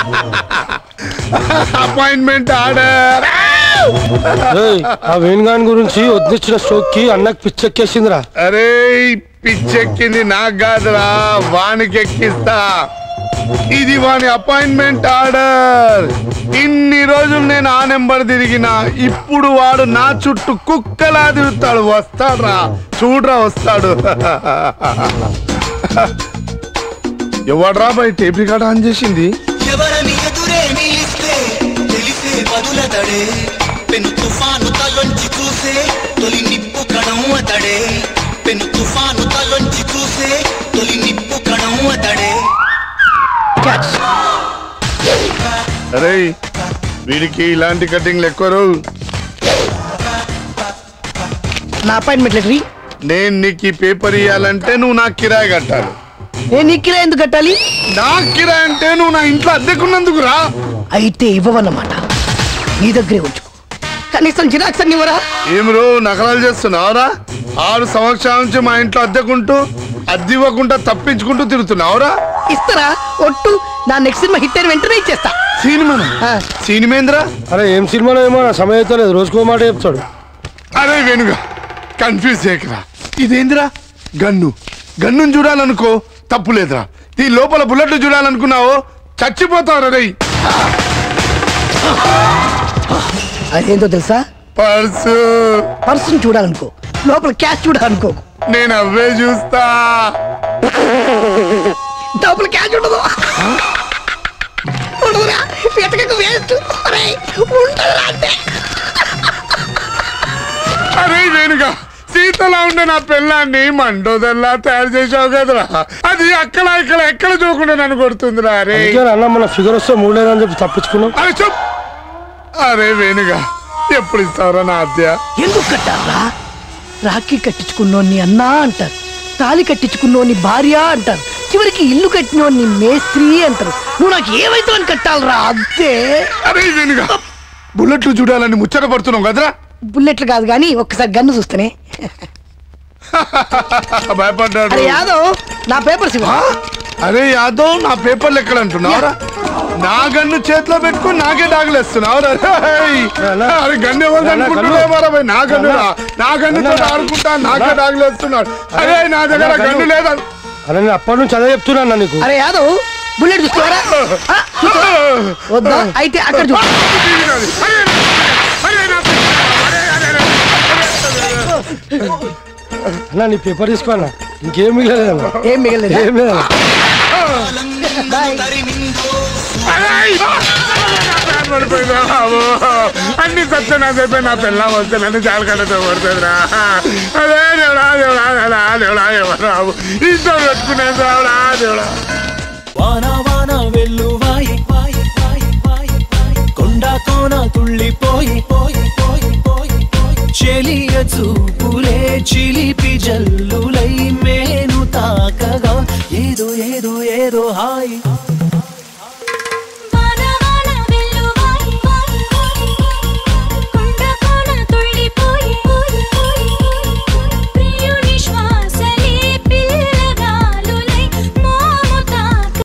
Appointment order ఏయ్, ఆ వేణుగాని గురించి వదిలించిన షోక్ కి అన్నకు పిచ్చెక్కేసిందిరా అరే పిచ్చెక్కింది నాకు కాదురా వానికి ఎక్కిస్తా ఇది వాని అపాయింట్మెంట్ ఆర్డర్ ఇన్ని రోజులు నేను ఆ నెంబర్ తిరిగినా ఇప్పుడు వాడు నా చుట్టూ కుక్కలా తిరుగుతాడు వస్తాడ్రా చూడరా వస్తాడు ఎవడ్రా బయట టేప్ రికార్డ్ ఆన్ చేసింది ఎవరని ఎదురే నిలిస్తే తెలిసే బదులతడే పెను తుఫాను తలొంచి చూసే తొలి నిప్పు కణం అతడే పెను తుఫాను తలొంచి చూసే తొలి నిప్పు కణం అతడే అరే వీడికి ఇలాంటి కటింగ్లు ఎక్కువ రోజు నా అపాయింట్మెంట్ లెటర్ ఇయ్యి. నేను నీకు ఈ పేపర్ ఇవ్వాలంటే నువ్వు నాకు కిరాయి కట్టాలి నేను నీకు కిరాయి ఎందుకు కట్టాలి నా కిరాయి అంటే నువ్వు నా ఇంట్లో అద్దెకున్నందుకు రా అయితే ఇవ్వవన్నమాట నీ దగ్గరే ఉంచుకో కనీసం జిరాక్స్ అన్ని ఇవ్వరా ఏం రో నకలాలు చేస్తున్నావురా ఆరు సంవత్సరాల నుంచి మా ఇంట్లో అద్దెకుంటూ అద్దె ఇవ్వకుండా తప్పించుకుంటూ తిరుగుతున్నావురా ఇస్తారా ఒట్టు నా నెక్స్ట్ సినిమా హిట్ అయిన వెంటనే ఇచ్చేస్తా సినిమా ఆ. సినిమేంద్రా అరే ఏం సినిమాలో ఏమో నా సమయం అయితే లేదు రోజుకో మాట చెప్తాడు అరే వెనుగా కన్ఫ్యూజ్ చేయకరా ఇదేందిరా గన్ను గన్నును చూడాలనుకో తప్పు లేదురా ఈ లోపల బుల్లెట్ చూడాలనుకున్నావో చచ్చిపోతావు రే అదేంటో తెలుసా పర్సు పర్సుని చూడాలనుకో లోపల క్యాష్ చూడాలనుకో నేను అవే చూస్తా డబ్బులు క్యాష్ ఉండదు ఉండదురా వెతకకు వేస్ట్ ఉండదురా అంటే అరే వేణుగా సీతలా ఉండే నా పిల్లాన్ని మండోదల్లా తయారు చేసావు కదరా అది అక్కడ ఇక్కడ ఎక్కడ చూకుండా నన్ను కొడుతుందిరా అరే అందుకే అన్న మన ఫిగర్ వస్తే మూడేదని చెప్పి తప్పించుకున్నాం అరే చూప్ అరే వేణుగా ఎప్పుడు ఇస్తావురా నా అద్దె ఎందుకు కట్టారా రాఖీ కట్టించుకున్నోన్ని అన్నా అంటారు తాళి కట్టించుకున్నోని భార్య అంటారు చివరికి ఇల్లు కట్టినోన్ని మేస్త్రి అంటారు నువ్వు నాకు ఏమైతే అని కట్టాలరా అంతే అరే వేణుగా బుల్లెట్లు చూడాలని ముచ్చట పడుతున్నావు కదరా బుల్లెట్లు కాదు కానీ ఒక్కసారి గన్ను చూస్తేనే భయపడ్డాడు అరే యాదవ్ నా పేపర్స్ ఇవ్వ ఆ? అరే యాదవ్ నా పేపర్లు ఎక్కడ అంటున్నావురా నా గన్ను చేతిలో పెట్టుకుని నాకే డాగులేస్తున్నావురా రేయ్! అరే గన్ను ఎవరు అనుకుంటున్నావారా భయ్? నా గన్ను రా. నా గన్నుతో ఆడుకుంటా నాకే డాగులేస్తున్నాడు అరే నా దగ్గర గన్ను లేదా అరే నేను అప్పటి నుంచి అదే చెప్తున్నా అన్న నీకు అరే యాదవ్ బుల్లెట్ చూస్తావరా ఆ, చూస్తావా? వద్దా అయితే అక్కడ చూ అన్న నీ పేపర్ తీసుకో అన్న ఇంకేం మిగలేదు అన్న ఏం మిగలేదు ఏం లేదు బాయ్ తరిమిందో అన్ని సత్య నా చెప్పి నా పిల్ల వస్తే నన్ను జాలకడతో పడుతుందిరా అదే దేవుడా దేవుడా దేవుడా దేవుడా ఎవరావు ఇంట్లో పెట్టుకునే దేవుడా దేవుడా వాన వాన వెల్లువాయి వాయి, వాయి, వాయి, వాయి. కొండ కోన తుళ్ళిపోయి పోయి పోయి పోయి పోయి. చెలియ చూపులే చిలిపి జల్లులై మేను తాకగా ఏదో ఏదో ఏదో హాయి